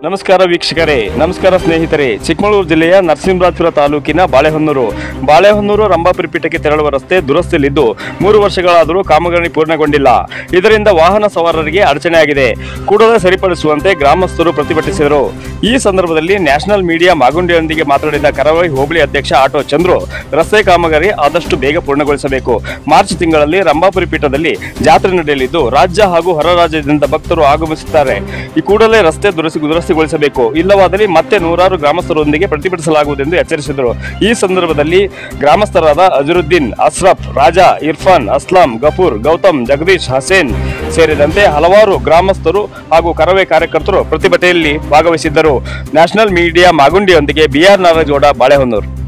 ನಮಸ್ಕಾರ ವೀಕ್ಷಕರೇ ನಮಸ್ಕಾರ ಸ್ನೇಹಿತರೆ ಚಿಕ್ಕಮಗಳೂರು ಜಿಲ್ಲೆಯ ನರಸಿಂಹರಾಜಪುರ ತಾಲೂಕಿನ ಬಾಳೆಹೊನ್ನೂರು ಬಾಳೆಹೊನ್ನೂರು ರಂಭಾಪುರಿ ಪೀಠಕ್ಕೆ ತೆರಳುವ ರಸ್ತೆ ದುರಸ್ತಿಯಲ್ಲಿದ್ದು ಮೂರು ವರ್ಷಗಳಾದರೂ ಕಾಮಗಾರಿ ಪೂರ್ಣಗೊಂಡಿಲ್ಲ ಇದರಿಂದ ವಾಹನ ಸವಾರರಿಗೆ ಅಡಚಣೆಯಾಗಿದೆ ಕೂಡಲೇ ಸರಿಪಡಿಸುವಂತೆ ಗ್ರಾಮಸ್ಥರು ಪ್ರತಿಭಟಿಸಿದರು ಈ ಸಂದರ್ಭದಲ್ಲಿ ನ್ಯಾಷನಲ್ ಮೀಡಿಯಾ ಮಾಗುಂಡಿಯೊಂದಿಗೆ ಮಾತನಾಡಿದ ಕರಾವಳಿ ಹೋಬಳಿ ಅಧ್ಯಕ್ಷ ಆಟೋ ಚಂದ್ರು ರಸ್ತೆ ಕಾಮಗಾರಿ ಆದಷ್ಟು ಬೇಗ ಪೂರ್ಣಗೊಳಿಸಬೇಕು ಮಾರ್ಚ್ ತಿಂಗಳಲ್ಲಿ ರಂಭಾಪುರಿ ಪೀಠದಲ್ಲಿ ಜಾತ್ರೆ ನಡೆಯಲಿದ್ದು ರಾಜ್ಯ ಹಾಗೂ ಹೊರ ರಾಜ್ಯದಿಂದ ಭಕ್ತರು ಆಗಮಿಸುತ್ತಾರೆ ಈ ಕೂಡಲೇ ರಸ್ತೆ ದುರಸ್ತಿ ದುರಸ್ತಿಗೊಳಿಸಬೇಕು ಇಲ್ಲವಾದಲ್ಲಿ ಮತ್ತೆ ನೂರಾರು ಗ್ರಾಮಸ್ಥರೊಂದಿಗೆ ಪ್ರತಿಭಟಿಸಲಾಗುವುದೆಂದು ಎಚ್ಚರಿಸಿದರು ಈ ಸಂದರ್ಭದಲ್ಲಿ ಗ್ರಾಮಸ್ಥರಾದ ಅಜರುದ್ದೀನ್ ಅಸ್ರಫ್ ರಾಜಾ ಇರ್ಫಾನ್ ಅಸ್ಲಾಂ ಗಫೂರ್ ಗೌತಮ್ ಜಗದೀಶ್ ಹಸೇನ್ ಸೇರಿದಂತೆ ಹಲವಾರು ಗ್ರಾಮಸ್ಥರು ಹಾಗೂ ಕರವೇ ಕಾರ್ಯಕರ್ತರು ಪ್ರತಿಭಟನೆಯಲ್ಲಿ ಭಾಗವಹಿಸಿದ್ದರು ನ್ಯಾಷನಲ್ ಮೀಡಿಯಾ ಮಾಗುಂಡಿಯೊಂದಿಗೆ ಬಿಆರ್ ನಾರಾಯಣಗೌಡ ಬಾಳೆಹೊನ್ನೂರು